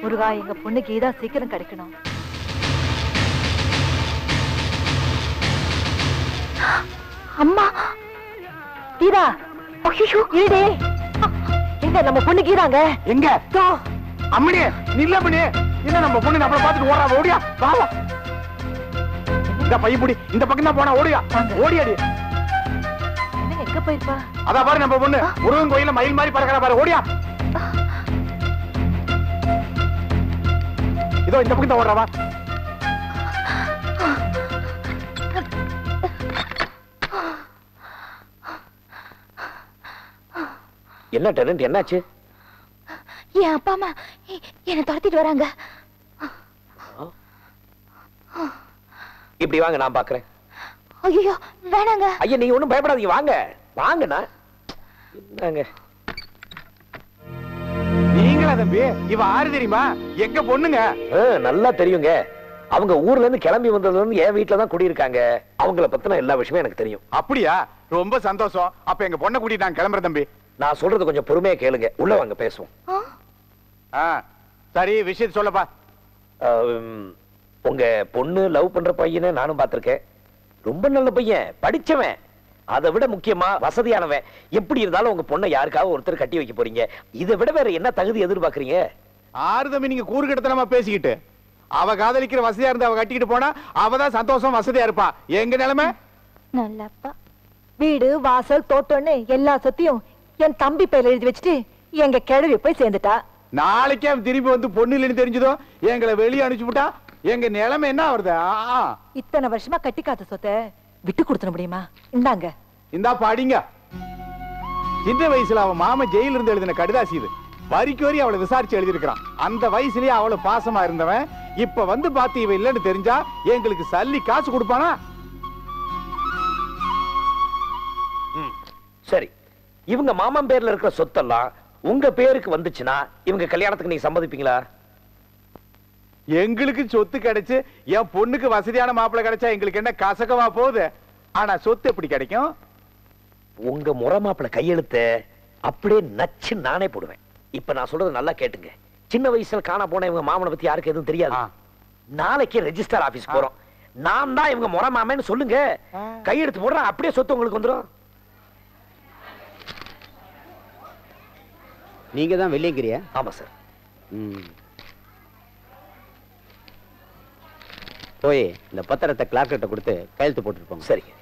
முருகா எங்க பொண்ணு கீதா சீக்கிரம் கிடைக்கணும் அம்மா கீதா ஐயோ இருடே எங்க நம்ம பொண்ணு கீதாங்க எங்க அம்மணி நில்ல அம்மணி என்ன நம்ம பொண்ணு நம்மள பாத்துட்டு ஓடுறா ஓடியா வா வா இந்த பையன் இந்த பக்கம் தான் போனா ஓடியா ஓடியாடி என்ன எங்க போயிருப்பா அதான் பாரு நம்ம பொண்ணு முருகன் கோயில்ல மயில் மாதிரி பறக்கறா பாரு ஓடியா இதோ இந்த பக்கம் தான் ஓடுறா வா என்ன டெனன்ட் என்னாச்சு என் அப்பா அம்மா எ- என்னை துரத்திட்டு வராங்க இப்படி வாங்க நான் பாக்குறேன் ஐயோ வேணாங்க ஐயா நீங்க ஒண்ணும் பயப்படாதீங்க வாங்க வாங்கண்ணா என்னங்க நீங்களா தம்பி இவ ஆறு தெரியுமா எங்க பொண்ணுங்க ஆ, நல்லா தெரியுங்க அவங்க ஊர்ல இருந்து கிளம்பி வந்ததுல இருந்து என் வீட்டுல தான் குடியிருக்காங்க அவங்கள பத்தின எல்லா விஷயமும் எனக்கு தெரியும் அப்படியா ரொம்ப சந்தோஷம் அப்ப எங்க பொண்ணை கூட்டிட்டு நான் கிளம்புறேன் தம்பி நான் சொல்றது கொஞ்சம் பொறுமையா கேளுங்க உள்ள வாங்க பேசுவோம் ஆ, சரி விஷயத்தை சொல்லப்பா ஆம், உங்க பொண்ணு லவ் பண்ற பையனை நானும் பார்த்திருக்கேன் ரொம்ப நல்ல பையன் படிச்சவன் அதை விட முக்கியமா வசதியானவன் எப்படி இருந்தாலும் உங்க பொண்ணை யாருக்காவது ஒருத்தர் கட்டி வைக்க போறீங்க இதை விட வேற என்ன தகுதி எதிர்பார்க்கறீங்க ஆறு தம்பி நீங்க கூறுகிட்டத்தனமா பேசிக்கிட்டு அவ காதலிக்கிற வசதியா இருந்து அவ கட்டிக்கிட்டு போனா அவ தான் சந்தோஷம் வசதியா இருப்பா எங்க நிலைமை நல்லப்பா வீடு வாசல் தோட்டம்னு எல்லா சொத்தையும் என் தம்பி பேர்ல எழுதி வச்சுட்டு எங்க கிழவி போய் சேர்ந்துட்டா நாளைக்கே அவன் திரும்பி வந்து பொண்ணு இல்லைன்னு தெரிஞ்சதும் எங்களை வெளியே அனுப்பிச்சு விட்டா எங்க நிலைமை என்ன வருது இத்தனை வருஷமா கட்டி காத்த சொத்தை விட்டு கொடுத்துட முடியுமா இந்தாங்க இந்தா படிங்க சின்ன வயசுல அவன் மாமன் ஜெயில இருந்து எழுதின கடிதாசி இது வரிக்கு வரி அவளை விசாரிச்சு எழுதியிருக்கிறான் அந்த வயசுலயே அவளை பாசமா இருந்தவன் இப்ப வந்து பார்த்து இவ இல்லைன்னு தெரிஞ்சா எங்களுக்கு சல்லி காசு கொடுப்பானா ம், சரி இவங்க மாமன் பேர்ல இருக்கிற சொத்தெல்லாம் உங்க பேருக்கு வந்துச்சுன்னா இவங்க கல்யாணத்துக்கு நீங்க சம்மதிப்பீங்களா எங்களுக்கு சொத்து கிடைச்சு என் பொண்ணுக்கு வசதியான மாப்பிள்ளை கிடைச்சா எங்களுக்கு என்ன கசகமா போகுது ஆனா சொத்து எப்படி கிடைக்கும் உங்க முறை மாப்பிள கையெழுத்த அப்படியே நச்சு நானே போடுவேன் இப்ப நான் சொல்றது நல்லா கேட்டுங்க சின்ன வயசுல காண போன இவங்க மாமனை பத்தி யாருக்கு எதுவும் தெரியாது நாளைக்கு ரெஜிஸ்டர் ஆபீஸ் போறோம் நான் தான் இவங்க முறை மாமன்னு சொல்லுங்க கையெழுத்து போடுறேன் அப்படியே சொத்து உங்களுக்கு வந்துடும் நீங்க தான் வெள்ளியங்கிரியா ஆமா சார் ம். போய் இந்த பத்திரத்தை கிளார்க்கிட்ட கொடுத்து கையெழுத்து போட்டுருப்போம் சரிங்க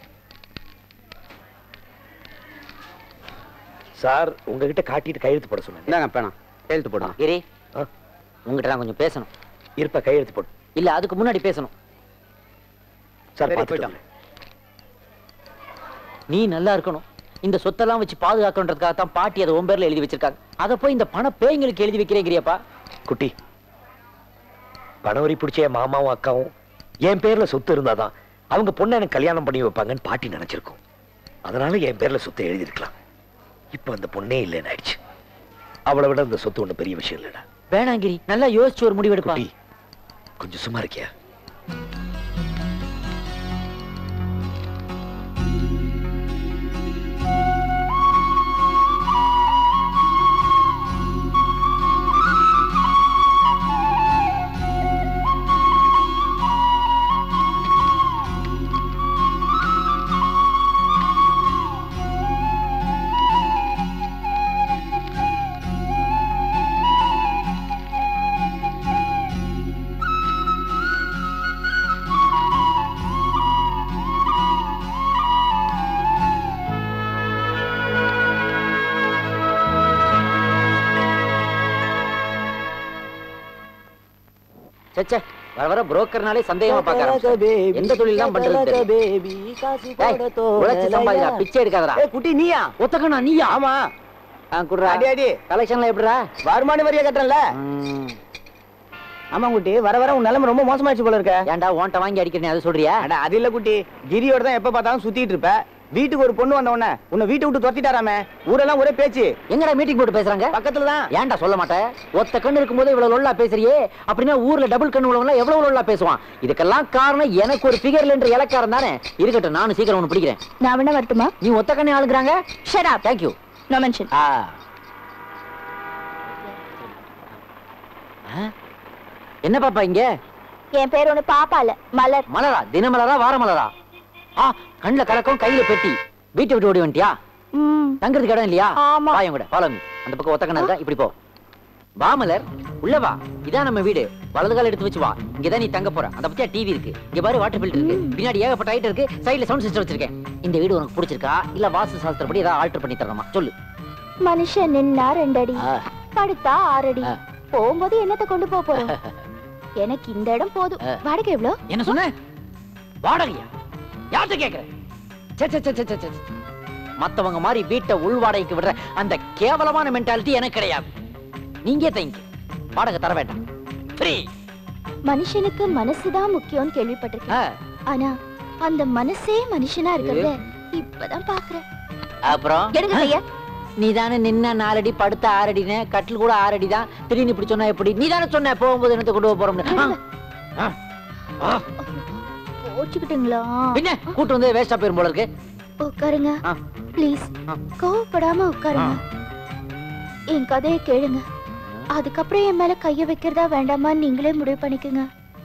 சார் உங்ககிட்ட காட்டிட்டு கையெழுத்து போட சொன்னேன் இந்தாங்க பேனா கையெழுத்து போடுங்க கிரி உங்ககிட்ட நான் கொஞ்சம் பேசணும் இருப்ப கையெழுத்து போடு இல்ல அதுக்கு முன்னாடி பேசணும் சார் சரி, பார்த்துட்டு போயிட்டு வாங்க. நீ நல்லா இருக்கணும் இந்த சொத்தெல்லாம் வச்சு பாதுகாக்கன்றதுக்காக தான் பாட்டி அதை உன் பேர்ல எழுதி வச்சிருக்காங்க அதை போய் இந்த பண பேய்ங்களுக்கு எழுதி வைக்கிறேங்கிறியப்பா குட்டி பணவரி பிடிச்ச என் மாமாவும் அக்காவும் என் பேர்ல சொத்து இருந்தாதான் அவங்க பொண்ணை எனக்கு கல்யாணம் பண்ணி வைப்பாங்கன்னு பாட்டி நினைச்சிருக்கோம் அதனால என் பேர்ல சொத்தை எழுதியிருக்கலாம் இப்ப அந்த பொண்ணே இல்லைன்னு ஆயிடுச்சு அவளை விட அந்த சொத்து ஒண்ணு பெரிய விஷயம் இல்லடா வேணாங்கிரி நல்லா யோசிச்சு ஒரு முடிவெடுப்பா குட்டி கொஞ்சம் சும்மா இருக்கியா சச்சே வர வர புரோக்கர்னாலே சந்தேகமா பாக்குறாங்க எந்த தொழில் தான் பண்றது தெரியும். டேய், உழைச்சு சம்பாதிடா பிச்சை எடுக்காதடா குட்டி நீயா ஒத்தக்கண்ணா நீயா ஆமா ஆ, குடுறா அடி அடி கலெக்ஷன்ல எப்படிடா வருமான வரியா கட்டல ம். ஆமா குட்டி வர வர உன் நிலைமை ரொம்ப மோசமாயிடுச்சு போல இருக்க ஏன்டா ஓன்ட்ட வாங்கி அடிக்கிறேன் அதை சொல்றியா அட அது இல்ல குட்டி கிரியோட தான் எப்ப பார்த்தாலும் சுத்திட்டு இருப்ப வீட்டுக்கு ஒரு பொண்ணு வந்த உடனே உன்னை வீட்டை விட்டு துரத்திட்டாராமே ஊரெல்லாம் ஒரே பேச்சு எங்கடா மீட்டிங் போட்டு பேசுறாங்க பக்கத்துல தான் ஏன்டா சொல்ல மாட்டேன் ஒத்த கண்ணு இருக்கும்போது இவ்வளவு லொல்லா பேசுறியே அப்படின்னா ஊர்ல டபுள் கண்ணு உள்ளவங்க எவ்வளவு லொல்லா பேசுவான் இதுக்கெல்லாம் காரணம் எனக்கு ஒரு ஃபிகர்ல என்ற இலக்காரம் தானே இருக்கட்டும் நானும் சீக்கிரம் ஒன்று பிடிக்கிறேன் நான் வேணா வரட்டுமா நீ ஒத்த கண்ணு ஆளுக்குறாங்க shut up thank you no mention ஆ என்ன பாப்பா இங்க என் பேர் ஒண்ணு பாப்பால மலர் மலரா தினமலரா வார மலரா ஆ கண்ணுல கலக்கம் கையில பெட்டி வீட்டை விட்டு ஓடி வந்துட்டியா ம் தங்குறதுக்கு இடம் இல்லையா ஆமா. வா என் கூட ஃபாலோ மீ அந்த பக்கம் ஒத்த கண்ணா இருக்கா இப்படி போ வா மலர் உள்ள வா இதான் நம்ம வீடு வலது கால எடுத்து வச்சு வா இங்கதான் நீ தங்க போற அந்த பத்தியா டிவி இருக்கு இங்க பாரு வாட்டர் ஃபில்டர் இருக்கு பின்னாடி ஏகப்பட்ட ஐட்டம் இருக்கு சைடுல சவுண்ட் சிஸ்டம் வச்சிருக்கேன் இந்த வீடு உனக்கு பிடிச்சிருக்கா இல்ல வாஸ்து சாஸ்திரப்படி ஏதாவது ஆல்டர் பண்ணி தரணுமா சொல்லு மனுஷன் நின்னா ரெண்டடி ஆ. படுத்தா ஆறடி ஆ. போகும்போது என்னத்தை கொண்டு போக போறோம் எனக்கு இந்த இடம் போதும் வாடகை எவ்வளோ என்ன சொன்ன வாடகையா யார்கிட்ட கேக்குற சே, சே, சே, சே, சே, சே. மத்தவங்க மாதிரி வீட்டை உள் வாடகைக்கு விடுற அந்த கேவலமான மென்டாலிட்டி எனக்கு கிடையாது நீங்க தங்க வாடகை தர வேண்டாம் ஃப்ரீ மனுஷனுக்கு மனசுதான் முக்கியம்னு கேள்விப்பட்டிருக்கேன் ஆனா அந்த மனசே மனுஷனா இருக்கிறத இப்பதான் பாக்குறேன் அப்புறம் எடுங்க கைய நீ தானே நின்ன நாலடி படுத்த ஆறடின்னு கட்டில் கூட ஆறடி தான் திடீர்னு இப்படி சொன்னா எப்படி நீ தானே சொன்ன போகும்போது என்னத்தை கொண்டு போக போறோம்னு ஆ. ஆ. ஆ. கோச்சுக்கிட்டுங்களா பின்ன கூட்டு வந்து வேஸ்டா போயிரும் போல இருக்கு உட்காருங்க ஆ. ப்ளீஸ் ஆ. கோவப்படாம உட்காருங்க என் கதையை கேளுங்க அதுக்கப்புறம் என் மேல கைய வைக்கிறதா வேண்டாமா நீங்களே முடிவு பண்ணிக்கோங்க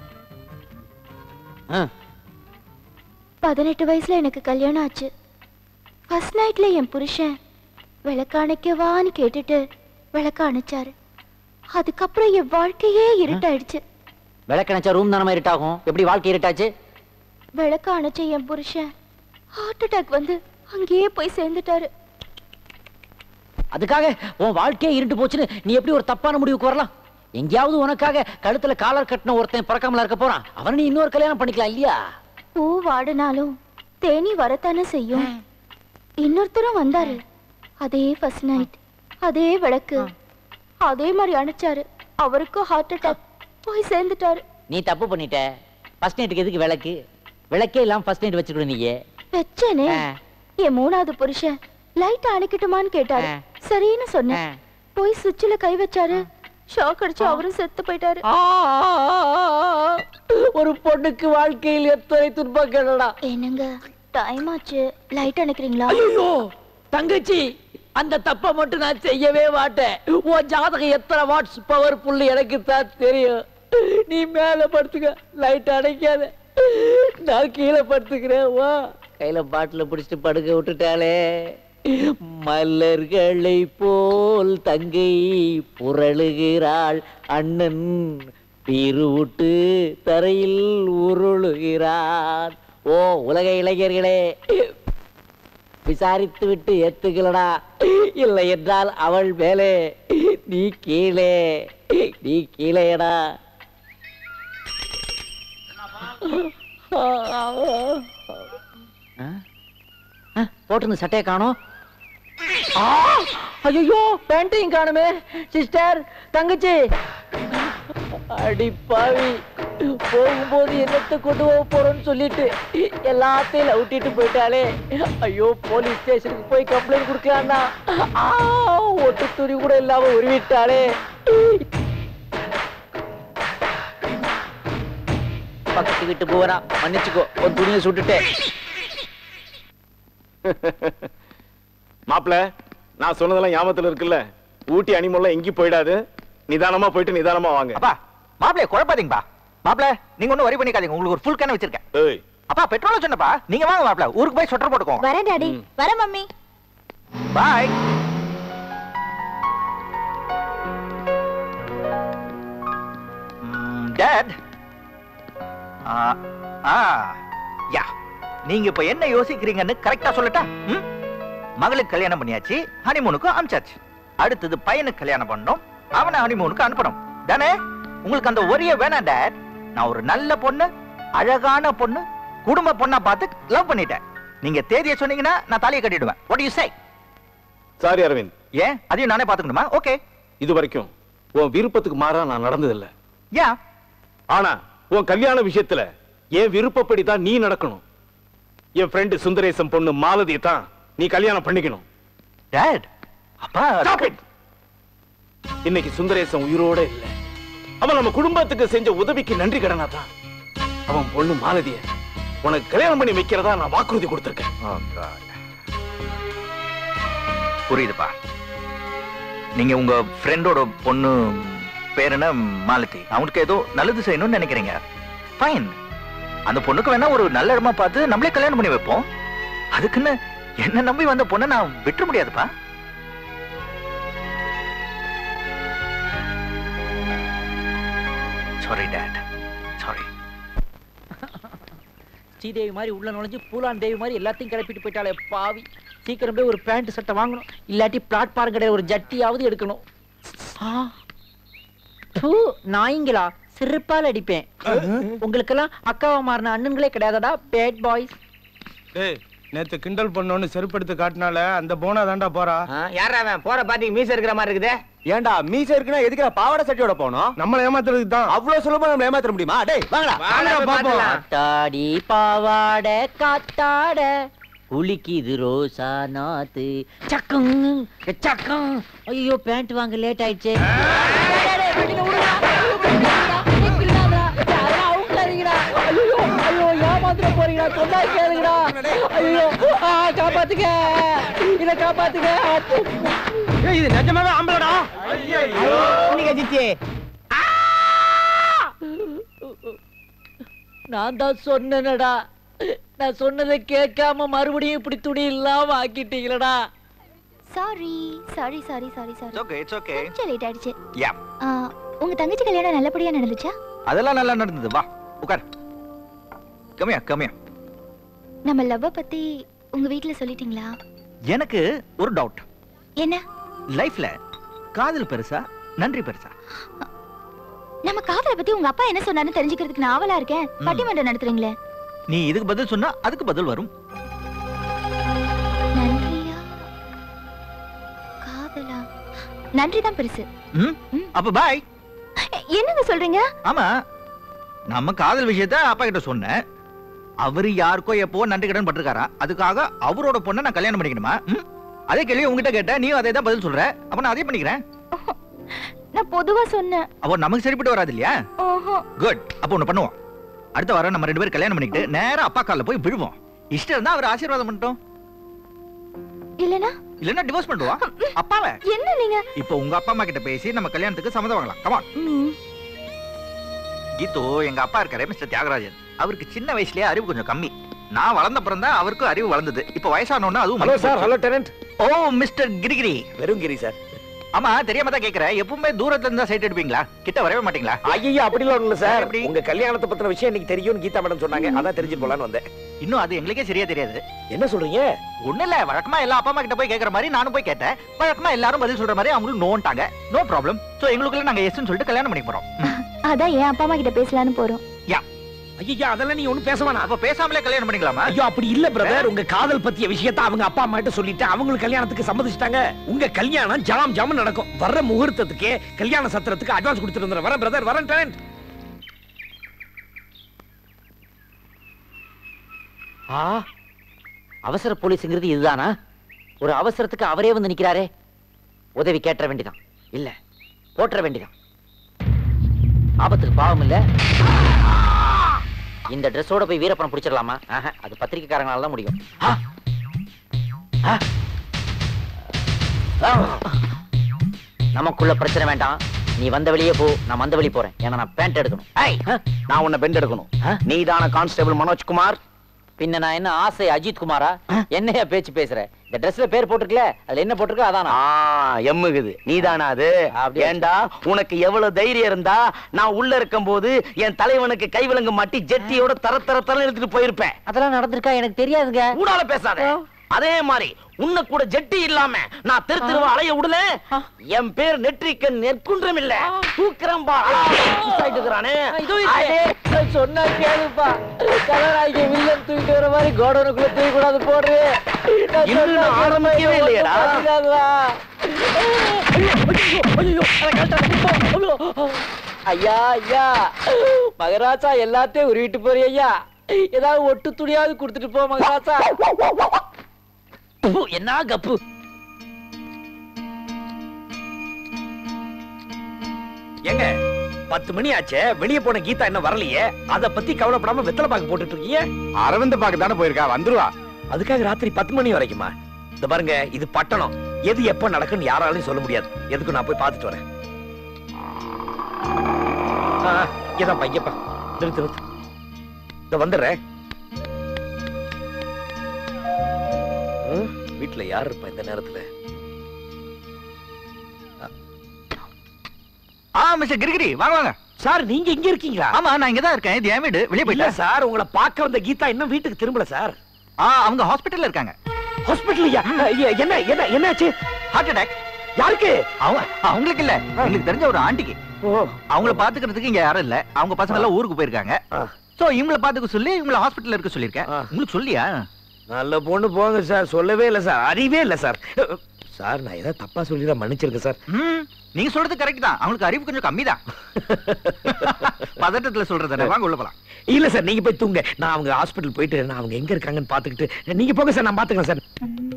ஆ. பதினெட்டு வயசுல எனக்கு கல்யாணம் ஆச்சு ஃபர்ஸ்ட் நைட்ல என் புருஷன் விளக்காணைக்கவான்னு கேட்டுட்டு விளக்க அணைச்சாரு அதுக்கப்புறம் என் வாழ்க்கையே இருட்டாயிடுச்சு விளக்கணைச்சா ரூம் தானே இருட்டாகும் எப்படி வாழ்க்கை இருட்டாச்சு விளக்க அணைச்ச என் புருஷன் ஹார்ட் அட்டாக் வந்து அங்கேயே போய் சேர்ந்துட்டாரு அதுக்காக உன் வாழ்க்கையே இருண்டு போச்சுன்னு நீ எப்படி ஒரு தப்பான முடிவுக்கு வரலாம் எங்கேயாவது உனக்காக கழுத்துல காலர் கட்டின ஒருத்தன் பிறக்காமல இருக்க போறான் அவனை நீ இன்னொரு கல்யாணம் பண்ணிக்கலாம் இல்லையா பூ வாடினாலும் தேனி வரத்தானே செய்யும் இன்னொருத்தரும் வந்தாரு அதே ஃபர்ஸ்ட் நைட் அதே விளக்கு அதே மாதிரி அணைச்சாரு அவருக்கும் ஹார்ட் அட்டாக் போய் சேர்ந்துட்டாரு நீ தப்பு பண்ணிட்ட ஃபர்ஸ்ட் நைட்டுக்கு எதுக்கு விளக்கு விளக்கே இல்லாம ஃபர்ஸ்ட் நைட் வச்சுக்கணும் நீயே வச்சேனே ஆ. என் மூணாவது புருஷன் லைட் அணைக்கட்டுமான்னு கேட்டாரு ஆ. சரின்னு சொன்னேன் ஆ. போய் சுவிட்சில் கை வச்சாரு ஷாக் அடிச்சு அவரும் செத்து போயிட்டாரு ஒரு பொண்ணுக்கு வாழ்க்கையில் எத்தனை துன்பங்கள்டா என்னங்க டைம் ஆச்சு லைட் அணைக்கிறீங்களா ஐயோ தங்கச்சி அந்த தப்பை மட்டும் நான் செய்யவே மாட்டேன் உன் ஜாதகம் எத்தனை வாட்ஸ் பவர்ஃபுல் எனக்கு தான் தெரியும் நீ மேல படுத்துக்க லைட் அடைக்காத நான் கீழே படுத்துக்கிறேன் வா கையில பாட்டில பிடிச்சிட்டு படுக்க விட்டுட்டாளே மலர்களை போல் தங்கை புரளுகிறாள் அண்ணன் பீருவுட்டு தரையில் உருளுகிறான் ஓ உலக இளைஞர்களே விசாரித்து விட்டு ஏத்துக்கலடா இல்லை என்றால் அவள் மேலே நீ கீழே நீ கீழேடா போட்டிருந்த சட்டையை காணோம் ஐயோ பேண்டையும் காணுமே சிஸ்டர் தங்கச்சி அடி பாவி போகும்போது என்னத்தை கொண்டு போக போறோம்னு சொல்லிட்டு எல்லாத்தையும் லவுட்டிட்டு போயிட்டாலே ஐயோ போலீஸ் ஸ்டேஷனுக்கு போய் கம்ப்ளைண்ட் கொடுக்கலாம்னா ஆ, ஒட்டு துணி கூட இல்லாம உருவிட்டாளே பக்கத்து வீட்டு போவரா மன்னிச்சுக்கோ ஒரு துணியை சுட்டுட்டேன் மாப்பிள நான் சொன்னதெல்லாம் ஞாபகத்துல இருக்குல்ல ஊட்டி அனிமல்லாம் எங்கேயும் போயிடாது நிதானமா போயிட்டு நிதானமா வாங்க அப்பா மாப்பிளைய குழப்பாதீங்கப்பா மாப்பிள நீங்க ஒன்னும் வரி பண்ணிக்காதீங்க உங்களுக்கு ஒரு ஃபுல் கேன் வச்சிருக்கேன் ஏய் அப்பா பெட்ரோல் சொன்னப்பா நீங்க வாங்க மாப்பிள ஊருக்கு போய் சொட்டர் போட்டுக்கோங்க வரேன் டாடி வரேன் மம்மி பாய் டேட் ஆ யா நீங்க இப்ப என்ன யோசிக்கிறீங்கன்னு கரெக்டா சொல்லட்டா ம்? மகளுக்கு கல்யாணம் பண்ணியாச்சு ஹனிமூனுக்கு அனுப்பிச்சாச்சு அடுத்தது பையனுக்கு கல்யாணம் பண்ணணும் அவனை ஹனிமூனுக்கு அனுப்பணும் தானே உங்களுக்கு அந்த ஒரே வேணாம் டேட் நான் ஒரு நல்ல பொண்ணு அழகான பொண்ணு குடும்ப பொண்ணா பார்த்து லவ் பண்ணிட்டேன் நீங்க தேதியை சொன்னீங்கன்னா நான் தாலியை கட்டிடுவேன் what you say sorry Aravind ஏன் அதையும் நானே பாத்துக்கணுமா ஓகே இது வரைக்கும் உன் விருப்பத்துக்கு மாறா நான் நடந்ததில்ல யா ஆனா உன் கல்யாண விஷயத்துல என் விருப்பப்படி தான் நீ நடக்கணும் என் ஃப்ரெண்டு சுந்தரேசன் பொண்ணு மாலதியை தான் நீ கல்யாணம் பண்ணிக்கணும் டேட் அப்பா Stop it! இன்னைக்கு சுந்தரேசன் உயிரோட இல்ல அவன் நம்ம குடும்பத்துக்கு செஞ்ச உதவிக்கு நன்றி கடனா தான் அவன் பொண்ணு மாலதிய உனக்கு கல்யாணம் பண்ணி வைக்கிறதா நான் வாக்குறுதி கொடுத்திருக்கேன் Oh, God. புரியுதுப்பா நீங்க உங்க ஃப்ரெண்டோட பொண்ணு பேர் என்ன மாலதி அவனுக்கு ஏதோ நல்லது செய்யணும்னு நினைக்கிறீங்க ஃபைன் அந்த பொண்ணுக்கு வேணா ஒரு நல்ல இடமா பார்த்து நம்மளே கல்யாணம் பண்ணி வைப்போம் அதுக்குன்னு என்ன நம்பி வந்த பொண்ணை நான் விட்டுற முடியாதுப்பா சாரி டேட் சாரி ஸ்ரீதேவி மாதிரி உள்ள நுழைஞ்சு பூலான் தேவி மாதிரி எல்லாத்தையும் கிளப்பிட்டு போயிட்டாலே பாவி சீக்கிரம் போய் ஒரு பேண்ட் சட்டை வாங்கணும் இல்லாட்டி பிளாட்பார்ம் கிடையாது ஒரு ஜட்டியாவது எடுக்கணும் ஆ. தூ, நாய்ங்களா சிறப்பால் அடிப்பேன் உங்களுக்கெல்லாம் அக்காவா மாறின அண்ணன்களே கிடையாதடா பேட் பாய்ஸ் டேய் நேத்து கிண்டல் பண்ணோன்னு செருப்படுத்து காட்டினால அந்த போனா தாண்டா போறா யாரா அவன் போற பாட்டிக்கு மீச இருக்கிற மாதிரி இருக்குதே ஏன்டா மீச இருக்குன்னா எதுக்குடா பாவாடை சட்டையோட போனோம் நம்மள ஏமாத்துறதுக்கு தான் அவ்வளவு சுலபமா நம்ம ஏமாத்த முடியுமா டேய் வாங்கடா வாங்கடா பாப்போம் காத்தாடி பாவாட காத்தாட குளிக்குது ரோசா நாத்து சக்கம் சக்கம் ஐயோ பேண்ட் வாங்க லேட் ஆயிடுச்சு ஐயோ ஏமாத்திர போறீங்களா சொன்னா கேளுங்கடா ஐயோ ஆ, காப்பாத்துங்க இத காப்பாத்துங்க இது நிஜமாவே ஆம்பளடா இன்னைக்கு ஜிச்சி நான் தான் சொன்னேனடா நான் சொன்னதை கேட்காம மறுபடியும் இப்படி துணி இல்லாம ஆக்கிட்டீங்களடா sorry sorry sorry sorry sorry okay it's okay கொஞ்சம் லேட் ஆயிடுச்சு யா ஆ, உங்க தங்கச்சி கல்யாணம் நல்லபடியா நடந்துச்சா அதெல்லாம் நல்லா நடந்தது வா உட்கார் கம்மியா கம்மியா நம்ம லவ்வ பத்தி உங்க வீட்ல சொல்லிட்டீங்களா எனக்கு ஒரு டவுட் என்ன லைஃப்ல காதல் பெருசா நன்றி பெருசா நம்ம காதலை பத்தி உங்க அப்பா என்ன சொன்னாருன்னு தெரிஞ்சுக்கிறதுக்கு நான் ஆவலா இருக்கேன் பட்டிமன்றம் நடத்துறீங்களே நீ இதுக்கு பதில் சொன்னா அதுக்கு பதில் வரும் நன்றியா காதலா நன்றி தான் பெருசு ம்? அப்ப பாய் எ- என்னங்க சொல்றீங்க ஆமா நம்ம காதல் விஷயத்த அப்பா கிட்ட சொன்னேன் அவரு யாருக்கோ எப்போ நன்றி கடன் பட்டிருக்காரா அதுக்காக அவரோட பொண்ணை நான் கல்யாணம் பண்ணிக்கணுமா ம்? அதே கேள்வி உங்ககிட்ட கேட்டேன் நீ அதே தான் பதில் சொல்ற அப்ப நான் அதே பண்ணிக்கிறேன் நான் பொதுவா சொன்னேன் அப்போ நமக்கு சரிப்பட்டு வராது இல்லையா ஓஹோ குட் அப்போ ஒண்ணு பண்ணுவோம் அடுத்த வாரம் நம்ம ரெண்டு பேரும் கல்யாணம் பண்ணிக்கிட்டு நேரா அப்பா கால்ல போய் விழுவோம் இஷ்டம் இருந்தா அவர் ஆசீர்வாதம் பண்ணிட்டோம் இல்லனா இல்லன்னா டிவோர்ஸ் பண்ணுவா அப்பாவை என்ன நீங்க இப்போ உங்க அப்பா அம்மா கிட்ட பேசி நம்ம கல்யாணத்துக்கு சம்மதம் வாங்கலாம் கமான் ம், கீது எங்க அப்பா இருக்காரு மிஸ்டர் தியாகராஜன் அவருக்கு சின்ன வயசுலயே அறிவு கொஞ்சம் கம்மி நான் வளர்ந்த அப்புறம் தான் அவருக்கும் அறிவு வளர்ந்தது இப்போ வயசானோன்னு அதுவும் ஹலோ மறந்து சார் போச்சு. ஹலோ டெனன்ட் ஓ மிஸ்டர் கிரிகிரி வெறும் கிரி சார் ஆமா தெரியாம தான் கேக்குறேன் எப்பவுமே தூரத்துல இருந்தா சைட் எடுப்பீங்களா கிட்ட வரவே மாட்டீங்களா ஐயோ அப்படிலாம் ஒண்ணு இல்ல சார் எப்படி? உங்க கல்யாணத்தை பத்தின விஷயம் இன்னைக்கு தெரியும் கீதா மேடம் சொன்னாங்க அதான் தெரிஞ்சு போலான்னு வந்தேன் இன்னும் அது எங்களுக்கே சரியா தெரியாது என்ன சொல்றீங்க ஒண்ணு இல்ல வழக்கமா எல்லா அப்பா அம்மா கிட்ட போய் கேக்குற மாதிரி நானும் போய் கேட்டேன் வழக்கமா எல்லாரும் பதில் சொல்ற மாதிரி அவங்களும் நோன்ட்டாங்க நோ ப்ராப்ளம் சோ எங்களுக்குள்ள நாங்க எஸ்ன்னு சொல்லிட்டு கல்யாணம் பண்ணி போறோம் அதான் என் அப்பா அம்மா கிட்ட பேசலான்னு போறோம் ஐயா அதெல்லாம் நீ ஒண்ணும் பேச வேணாம் அப்ப பேசாமலே கல்யாணம் பண்ணிக்கலாமா ஐயோ அப்படி இல்ல பிரதர் உங்க காதல் பத்திய விஷயத்த அவங்க அப்பா அம்மா கிட்ட சொல்லிட்டு அவங்களுக்கு கல்யாணத்துக்கு சம்மதிச்சிட்டாங்க உங்க கல்யாணம் ஜாம் ஜாம் நடக்கும் வர்ற முகூர்த்தத்துக்கு கல்யாண சத்திரத்துக்கு அட்வான்ஸ் கொடுத்துட்டு வந்துடுறேன் வரேன் பிரதர் வரேன் டேலண்ட் ஆ அவசர போலீஸ்ங்கிறது இதுதானா ஒரு அவசரத்துக்கு அவரே வந்து நிக்கிறாரே உதவி கேட்ட வேண்டிதான் இல்ல போற்ற வேண்டிதான் ஆபத்துக்கு பாவம் இல்ல இந்த ட்ரெஸ்ஸோட போய் வீரப்பணம் பிடிச்சிடலாமா ஆஹா, அது பத்திரிக்கைக்காரங்களால தான் முடியும் ஆ. ஆ. ஆ. நமக்குள்ள பிரச்சனை வேண்டாம் நீ வந்த வழியே போ நான் வந்த வழி போறேன் ஏன்னா நான் பேண்ட் எடுக்கணும் ஏய், நான் உன்னை பெண்ட் எடுக்கணும் ஆ? நீதான கான்ஸ்டபிள் மனோஜ்குமார் பின்ன நான் என்ன ஆசை அஜித் குமாரா என்னையா பேச்சு பேசுற இந்த ட்ரெஸ்ல பேர் போட்டிருக்கல அதுல என்ன போட்டிருக்கோ அதானா ஆ எம்முகுது நீதானா அது அப்படியே. ஏண்டா உனக்கு எவ்வளவு தைரியம் இருந்தா நான் உள்ள இருக்கும்போது என் தலைவனுக்கு கைவிலங்கு மாட்டி ஜெட்டியோட தர தர தர எடுத்துட்டு போயிருப்பேன் அதெல்லாம் நடந்திருக்கா எனக்கு தெரியாதுங்க கூடால பேசாத அதே மாதிரி உன்னை கூட ஜெட்டி இல்லாம நான் தெரு தெருவா அலைய விடல என் பேர் நெற்றிக்கன் நெற்குன்றம் இல்ல தூக்குறேன் பா இருக்கிறானே சொன்னா கேளுப்பா கதாநாயகி வில்லன் தூக்கிட்டு வர மாதிரி கோடனுக்குள்ள தூக்கி கூடாது போடுறு நான் இன்னும் சொன்னா நான் ஆரம்பிக்கவே இல்லையேடா. கேளுப்பா. ஐயோ, அதை கழட்டாத. ஐயோ. ஐயா ஐயா மகராசா எல்லாத்தையும் உருவிட்டு போறிய ஐயா ஏதாவது ஒட்டு துணியாவது கொடுத்துட்டு போ மகராசா உப்பு, என்ன கப்பு ஏங்க பத்து மணி ஆச்சே வெளிய போன கீதா இன்னும் வரலையே அத பத்தி கவலைப்படாம வெத்தலை பாக்கு போட்டுட்டு இருக்கீங்க அரவிந்த் பாக்க தானே போயிருக்கா வந்துருவா அதுக்காக ராத்திரி பத்து மணி வரைக்குமா இந்த பாருங்க இது பட்டணம் எது எப்ப நடக்கும்னு யாராலையும் சொல்ல முடியாது எதுக்கு நான் போய் பார்த்துட்டு வரேன் ஆ, இங்கதான் பையப்பா நிறுத்து நிறுத்து இந்த வந்துடுறேன் ம், வீட்டுல யார் இருப்பா இந்த நேரத்துல ஆ மிஸ்டர் கிரிகிரி வாங்க வாங்க சார் நீங்க இங்க இருக்கீங்களா ஆமா நான் இங்க தான் இருக்கேன் இது என் வீடு வெளியே இல்ல போயிட்டேன் சார் உங்களை பார்க்க வந்த கீதா இன்னும் வீட்டுக்கு திரும்பல சார் ஆ அவங்க ஹாஸ்பிட்டல்ல இருக்காங்க ஹாஸ்பிட்டல் என்ன என்ன என்னாச்சு ஹார்ட் அட்டாக் யாருக்கு அவங்க அவங்களுக்கு இல்ல எங்களுக்கு தெரிஞ்ச ஒரு ஆண்டிக்கு ஓ அவங்கள பாத்துக்கிறதுக்கு இங்க யாரும் இல்ல அவங்க பசங்க எல்லாம் ஊருக்கு போயிருக்காங்க ஆ. சோ இவங்கள பாத்துக்க சொல்லி இவங்கள ஹாஸ்பிட்டல்ல இருக்க சொல்லிருக்கேன் ஆ. உங்களுக்கு சொல்லியா நல்ல பொண்ணு போங்க சார் சொல்லவே இல்ல சார் அறிவே இல்ல சார் சார் நான் ஏதாவது தப்பா சொல்லிதான் மன்னிச்சிருங்க சார் ம் நீங்க சொல்றது கரெக்ட் தான் அவங்களுக்கு அறிவு கொஞ்சம் கம்மி தான் பதட்டத்துல சொல்றது வாங்க உள்ள போலாம் இல்ல சார் நீங்க போய் தூங்க நான் அவங்க ஹாஸ்பிடல் போயிட்டு நான் அவங்க எங்க இருக்காங்கன்னு பாத்துக்கிட்டு நீங்க போங்க சார் நான் பாத்துக்கிறேன் சார்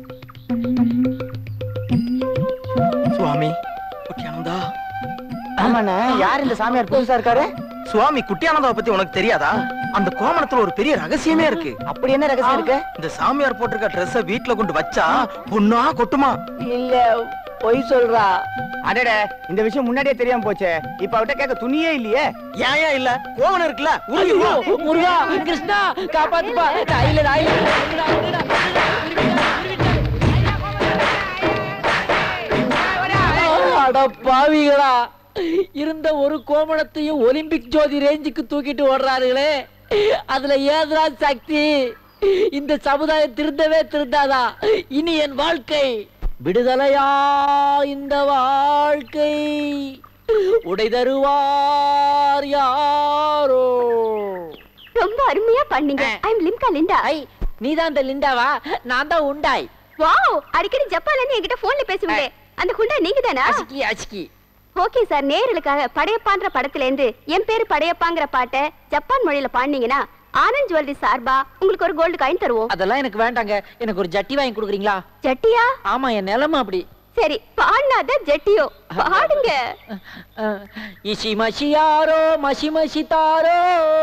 சுவாமி குட்டியானந்தா ஆமாண்ணே யார் இந்த சாமியார் புதுசா இருக்காரு சுவாமி குட்டியானந்தாவை பத்தி உனக்கு தெரியாதா அந்த கோமணத்துல ஒரு பெரிய ரகசியமே இருக்கு அப்படி என்ன ரகசியம் இருக்கு இந்த சாமியார் போட்டிருக்க ட்ரெஸ்ஸ வீட்ல கொண்டு வச்சா பொண்ணா கொட்டுமா இல்ல பொய் சொல்றா அடட இந்த விஷயம் முன்னாடியே தெரியாம போச்சே இப்ப அவட்ட கேட்க துணியே இல்லையே ஏன் ஏன் இல்ல கோவணம் இருக்குல்ல ஐயோ, முருகா கிருஷ்ணா காப்பாத்துப்பா நான் இல்ல நான் இல்ல விடுடா, விடுடா, விடுடா. அட பாவிகளா இருந்த ஒரு கோமணத்தையும் ஒலிம்பிக் ஜோதி ரேஞ்சுக்கு தூக்கிட்டு ஓடுறாருங்களே அதுல ஏதுடா சக்தி இந்த சமுதாயம் திருந்தவே திருந்தாதா இனி என் வாழ்க்கை விடுதலையா இந்த வாழ்க்கை உடை தருவார் யாரோ ரொம்ப அருமையா பண்ணீங்க ஐ அம் லிம்கா லிண்டா ஐ நீதான் இந்த லிண்டாவா நான் தான் உண்டாய் வாவ் அடிக்கடி ஜப்பான்ல இருந்து என்கிட்ட போன்ல பேசுவீங்க அந்த குண்டா நீங்க தானா அசிக்கி அசிக்கி ஓகே சார் நேயர்களுக்காக படையப்பான்ற படத்துல இருந்து என் பேரு படையப்பாங்கிற பாட்டை ஜப்பான் மொழியில பாடினீங்கன்னா ஆனந்த் ஜுவல்லரி சார்பா உங்களுக்கு ஒரு கோல்டு காயின் தருவோம் அதெல்லாம் எனக்கு வேண்டாங்க எனக்கு ஒரு ஜட்டி வாங்கி கொடுக்குறீங்களா ஜட்டியா ஆமா என் நிலைமை அப்படி சரி பாடினாதான் ஜட்டியோ பாடுங்க இசி மசியாரோ மசி மசி தாரோ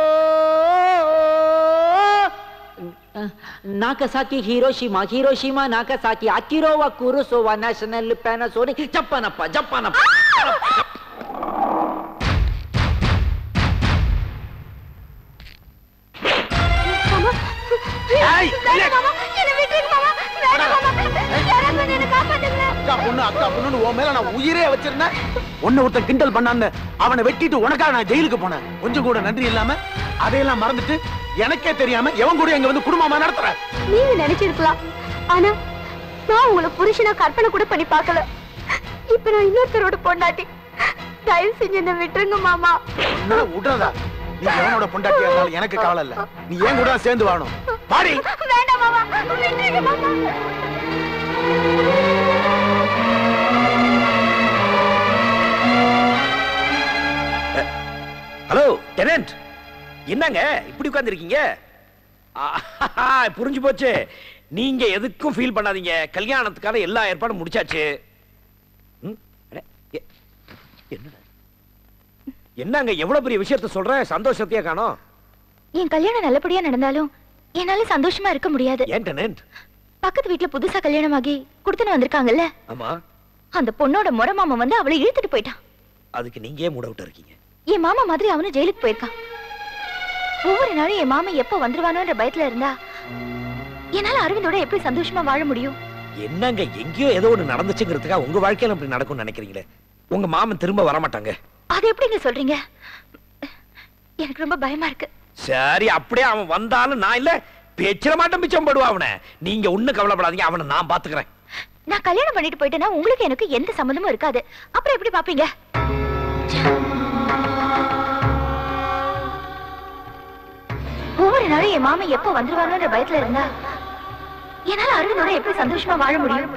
Nagasaki Hiroshima Hiroshima Nagasaki Akira Kurosawa National Panasonic ಜಪ್ಪನಪ್ಪ ಜಪ್ಪನಪ್ಪ மாமா வேண்டாம் மாமா என்ன விட்டுருங்க மாமா வேண்டாம் மாமா யாராவது வந்து என்ன காப்பாத்துங்க அக்கா பொண்ணு அக்கா பொண்ணு உன் மேல நான் உயிரே வச்சிருந்தேன் உன்னை ஒருத்தன் கிண்டல் பண்ணான்னு அவனை வெட்டிட்டு உனக்காக நான் ஜெயிலுக்கு போனேன் கொஞ்சம் கூட நன்றி இல்லாம அதையெல்லாம் மறந்துட்டு எனக்கே தெரியாம எவன் கூட எங்க வந்து குடும்பமா நடத்துறேன் நீங்க நினைச்சிருக்கலாம் ஆனா நான் உங்களை புருஷனா கற்பனை கூட பண்ணி பார்க்கல இப்ப நான் இன்னொருத்தரோட பொண்டாட்டி தயவு செஞ்சு என்ன விட்டுருங்க மாமா என்ன விடுறதா நீ எவனோட பொண்டாட்டியா இருந்தாலும் எனக்கு கவலை இல்ல நீ ஏன் கூட சேர்ந்து வாணும் பாடி வேண்டாம் மாமா விட்டுருங்க மாமா ஹலோ டெனன்ட் என்னங்க இப்படி உட்கார்ந்திருக்கீங்க ஆஹா, புரிஞ்சு போச்சு நீங்க எதுக்கும் ஃபீல் பண்ணாதீங்க கல்யாணத்துக்கான எல்லா ஏற்பாடும் முடிச்சாச்சு ம், அட, எ- என்னடா? என்னங்க எவ்வளவு பெரிய விஷயத்த சொல்றேன் சந்தோஷத்தையே காணோம் என் கல்யாணம் நல்லபடியா நடந்தாலும் என்னால சந்தோஷமா இருக்க முடியாது ஏன் டெனன்ட் பக்கத்து வீட்டுல புதுசா கல்யாணமாகி கொடுத்துன்னு வந்திருக்காங்கல்ல ஆமா அந்த பொண்ணோட முறை மாமா வந்து அவளை இழுத்துட்டு போயிட்டான் அதுக்கு நீங்க ஏன் மூட விட்டு இருக்கீங்க என் மாமா மாதிரி அவனும் ஜெயிலுக்கு போயிருக்கான் ஒவ்வொரு நாளும் என் மாமா எப்ப வந்துருவானோன்ற பயத்துல இருந்தா என்னால அரவிந்தோட எப்படி சந்தோஷமா வாழ முடியும் என்னங்க எங்கேயோ ஏதோ ஒண்ணு நடந்துச்சுங்கிறதுக்காக உங்க வாழ்க்கையில அப்படி நடக்கும்னு நினைக்கிறீங்களே உங்க மாமன் திரும்ப வர மாட்டாங்க அது எப்படிங்க சொல்றீங்க எனக்கு ரொம்ப பயமா இருக்கு சரி அப்படியே அவன் வந்தாலும் நான் இல்ல பேச்சிட மாட்டேன் பிச்சம் படுவா அவனை நீங்க ஒண்ணு கவலைப்படாதீங்க அவனை நான் பாத்துக்கிறேன் நான் கல்யாணம் பண்ணிட்டு போயிட்டேன்னா உங்களுக்கு எனக்கு எந்த சம்மந்தமும் இருக்காது அப்புறம் எப்படி பாப்பீங்க ஒவ்வொரு நாளும் என் மாமா எப்ப வந்துருவானோன்ற பயத்துல இருந்தா என்னால அரவிந்தோட எப்படி சந்தோஷமா வாழ முடியும்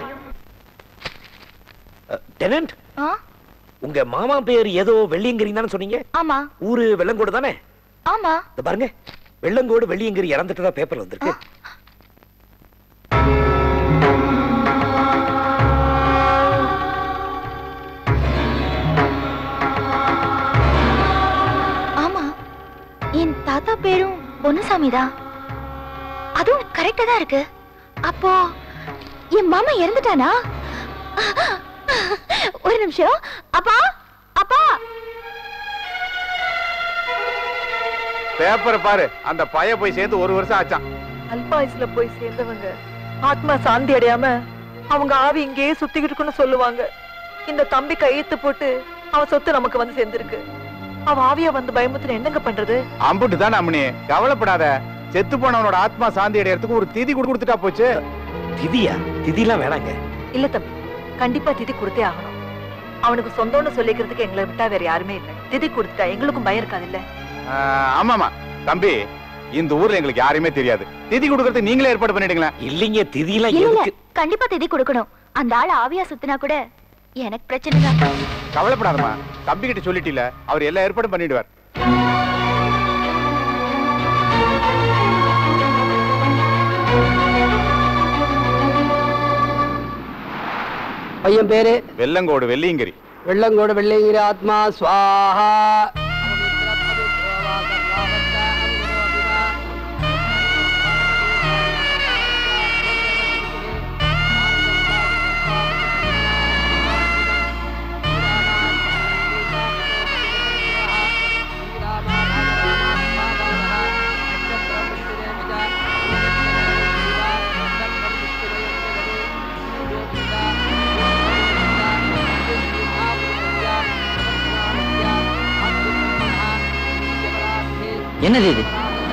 டெனன்ட் ஆ? உங்க மாமா பேர் ஏதோ வெள்ளியங்கிரி தானே சொன்னீங்க ஆமா ஊரு வெள்ளங்கோடு தானே ஆமா இந்த பாருங்க வெள்ளங்கோடு வெள்ளியங்கிரி இறந்துட்டதா பேப்பர்ல வந்திருக்கு ஆமா என் தாத்தா பேரும் பொன்னுசாமி தான் அதுவும் கரெக்டா தான் இருக்கு அப்போ என் மாமா இறந்துட்டானா ஒரு நிமிஷம் அப்பா அப்பா பேப்பரை பாரு அந்த பைய போய் சேர்ந்து ஒரு வருஷம் ஆச்சான் அல்பாயுஸ்ல போய் சேர்ந்தவங்க ஆத்மா சாந்தி அடையாம அவங்க ஆவி இங்கேயே சுத்திக்கிட்டு இருக்குன்னு சொல்லுவாங்க இந்த தம்பி கையெழுத்து போட்டு அவன் சொத்து நமக்கு வந்து சேர்ந்திருக்கு அவ ஆவியா வந்து பயமுத்துல என்னங்க பண்றது அம்புட்டு தான் அம்மனி கவலைப்படாத செத்து போனவனோட ஆத்மா சாந்தி அடையறதுக்கு ஒரு திதி கொடு- கொடுத்துட்டா போச்சு திதியா திதிலாம் வேணாங்க இல்ல தம்பி கண்டிப்பா திதி கொடுத்தே ஆகணும் அவனுக்கு சொந்தம்னு சொல்லிக்கிறதுக்கு எங்களை விட்டா வேற யாருமே இல்ல திதி கொடுத்துட்டா எங்களுக்கும் பயம் இருக்காது இல்ல ஆஹ், ஆமாமா தம்பி இந்த ஊர்ல எங்களுக்கு யாருமே தெரியாது திதி கொடுக்கறது நீங்களே ஏற்பாடு பண்ணிடுங்களேன் இல்லைங்க திதிலாம் இல்ல இல்ல எதுக்கு கண்டிப்பா திதி கொடுக்கணும் அந்த ஆள் ஆவியா சுத்தினா கூட எனக்கு பிரச்சனை தான் கவலைப்படாதம்மா தம்பி கிட்ட சொல்லிட்டில அவர் எல்லா ஏற்பாடும் பண்ணிடுவார் பையன் பேரு வெள்ளங்கோடு வெள்ளியங்கிரி வெள்ளங்கோடு வெள்ளைங்கிற ஆத்மா ஸ்வாஹா என்னது இது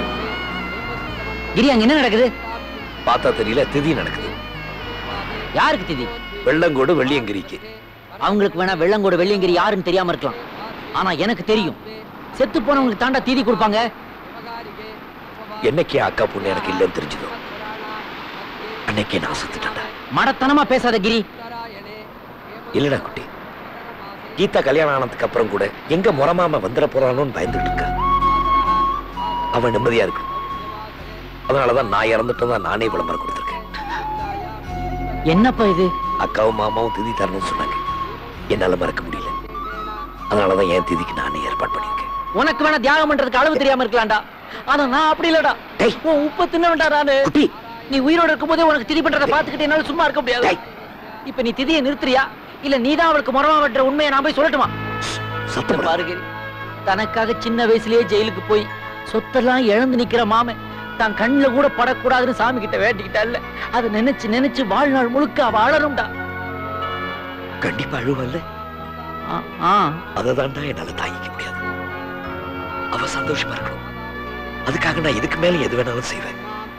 கிரி அங்க என்ன நடக்குது பார்த்தா தெரியல திதி நடக்குது யாருக்கு திதி வெள்ளங்கோடு வெள்ளியங்கிரிக்கு அவங்களுக்கு வேணா வெள்ளங்கோடு வெள்ளியங்கிரி யாருன்னு தெரியாம இருக்கலாம் ஆனா எனக்கு தெரியும் செத்து போனவங்களுக்கு தாண்டா தீதி கொடுப்பாங்க என்னைக்கே அக்கா பொண்ணு எனக்கு இல்லைன்னு தெரிஞ்சதோ அன்னைக்கே நான் செத்துட்டேன்டா மடத்தனமா பேசாத கிரி இல்லடா குட்டி கீதா கல்யாணம் ஆனதுக்கு அப்புறம் கூட எங்க முறமாம வந்துட போறானோன்னு பயந்துட்டு இருக்கா அவன் நிம்மதியா இருக்கு அதனாலதான் நான் இறந்துட்டதா நானே விளம்பரம் கொடுத்துருக்கேன் என்னப்பா இது அக்காவும் மாமாவும் திதி தரணும்னு சொன்னாங்க என்னால மறக்க முடியல அதனாலதான் என் திதிக்கு நானே ஏற்பாடு பண்ணியிருக்கேன் உனக்கு வேணா தியாகம் பண்றதுக்கு அளவு தெரியாம இருக்கலாம்டா ஆனா நான் அப்படி இல்லடா உன் உப்ப தின்ன வேண்டாம் நானு நீ உயிரோட இருக்கும்போதே உனக்கு திதி பண்றத பாத்துக்கிட்டு என்னால சும்மா இருக்க முடியாது இப்ப நீ திதியை நிறுத்துறியா இல்ல நீதான் அவளுக்கு முறமா வெட்டுற உண்மையை நான் போய் சொல்லட்டுமா சத்தம் பாருங்க தனக்காக சின்ன வயசுலயே ஜெயிலுக்கு போய் சொத்தெல்லாம் இழந்து நிக்கிற மாமன் தான் கண்ணுல கூட படக்கூடாதுன்னு சாமி கிட்ட வேண்டிக்கிட்டா இல்ல அதை நினைச்சு நினைச்சு வாழ்நாள் முழுக்க அவ அழணும்டா கண்டிப்பா அழுவல்ல ஆ, ஆ அததான்டா என்னால தாங்கிக்க முடியாது அவ சந்தோஷமா இருக்கணும் அதுக்காக நான் இதுக்கு மேல எது வேணாலும் செய்வேன்